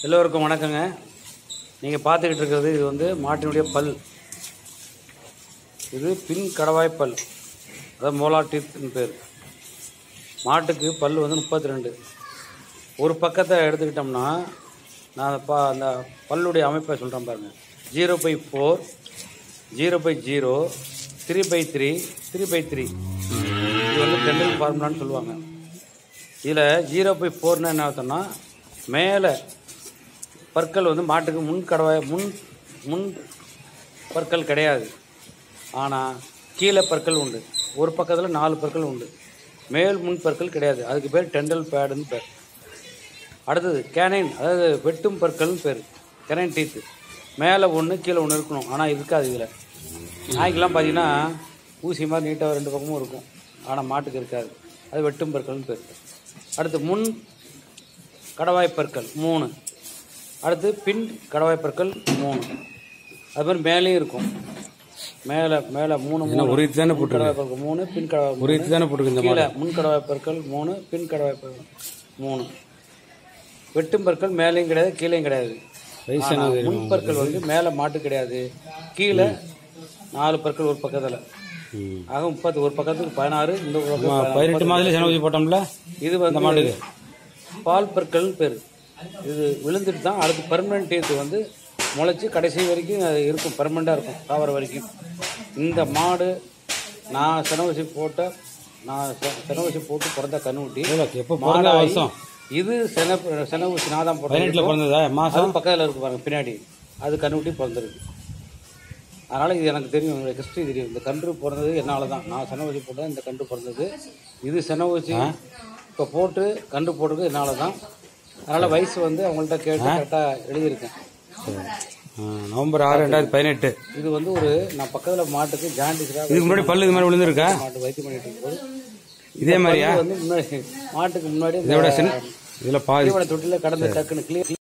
எல்லோருக்கும் வணக்கங்க நீங்கள் பார்த்துக்கிட்டு இருக்கிறது இது வந்து மாட்டினுடைய பல் இது பின் கடவாய் பல் அதாவது மோலா டீத்னு பேர் மாட்டுக்கு பல் வந்து முப்பத்தி ரெண்டு ஒரு பக்கத்தை எடுத்துக்கிட்டோம்னா நான் பா அந்த பல்லுடைய அமைப்பை சொல்கிறேன் பாருங்கள் zero by four zero by zero three by three three by three இது வந்து டெண்டல் ஃபார்முலான்னு சொல்லுவாங்க இதில் ஜீரோ பை ஃபோர்னு என்ன அர்த்தம்னா மேலே பற்கள் வந்து மாட்டுக்கு முன் கடவாய் முன் முன் பற்கள் கிடையாது ஆனால் கீழே பற்கள் உண்டு ஒரு பக்கத்தில் நாலு பற்கள் உண்டு மேல் முன் பற்கள் கிடையாது அதுக்கு பேர் டெண்டல் பேடுன்னு பேர் அடுத்தது கேனைன் அதாவது வெட்டும் பற்கள்னு பேர் கேனைன் டீத்து மேலே ஒன்று கீழே ஒன்று இருக்கணும் ஆனால் இருக்காது இதில் நாய்க்கெல்லாம் பார்த்தீங்கன்னா ஊசி மாதிரி நீட்டாக ரெண்டு பக்கமும் இருக்கும் ஆனால் மாட்டுக்கு இருக்காது அது வெட்டும் பற்கள்னு பேர் அடுத்து முன் கடவாய் பற்கள் மூணு அடுத்து பின் கடவாய் பற்கள் மூணு அது மாதிரி மேலேயும் இருக்கும் மேலே மேலே மூணு மூணு ஒரு இது தானே முன் கடவாய் பற்கள் மூணு பின் கடவாய் ஒரு இது தானே போட்டுருக்கு இந்த கீழே முன் கடவாய் பற்கள் மூணு பின் கடவாய் பற்கள் மூணு வெட்டும் பற்கள் மேலேயும் கிடையாது கீழேயும் கிடையாது ஆனா, முன் பற்கள் வந்து மேலே மாட்டு கிடையாது கீழே நாலு பற்கள் ஒரு பக்கத்தில் ம். ஆக முப்பத்தி ஒரு பக்கத்துக்கு பதினாறு இந்த ஒரு பக்கம் பதினாறு. பதினெட்டு மாதத்துல சென ஊசி போட்டோம்ல இது வந்து பால் பற்கள்னு பேர் இது விழுந்துட்டு தான் அடுத்து பர்மனன்ட் டீத் வந்து முளைச்சி கடைசி வரைக்கும் அது இருக்கும் பர்மனெண்ட்டாக இருக்கும் சாவர வரைக்கும் இந்த மாடு நான் செனவசி போட்ட நான் செ- செனவசி போட்டு பிறந்த கண்ணுக்குட்டி எப்போ பிறந்த மாடாயி, வருஷம் இது சென செனவசி நான் தான் பதினெட்டுல போட்டேன் பிறந்ததா மாசம் அதுவும் பக்கத்தில் இருக்கு பாருங்க பின்னாடி அது கண்ணுக்குட்டி பிறந்திருக்கு அதனால் இது எனக்கு தெரியும் என்னுடைய ஹிஸ்ட்ரி தெரியும் இந்த கன்று பிறந்தது என்னால் தான் நான் செனவசி போட்டேன் இந்த கன்று பிறந்தது இது செனவசி இப்போ போட்டு கன்று போட்டது என்னால் தான் அதனால் வயசு வந்து அவங்கள்ட்ட கேட்டு கரெக்டாக எழுதியிருக்கேன் ஆ, நவம்பர் ஆறு ரெண்டாயிரத்தி பதினெட்டு இது வந்து ஒரு நான் பக்கத்தில் மாட்டுக்கு ஜாண்டிஸ்டாக இதுக்கு முன்னாடி பல்லு இது மாதிரி விழுந்திருக்கா மாட்டு வைத்தியம் பண்ணிட்டு இருக்கும்போது இதே மாதிரியா இது வந்து முன்னாடி மாட்டுக்கு முன்னாடி இதை விட சின்ன இதுல பாதி தீவன தொட்டில கடந்து டக்குன்னு கிளியர்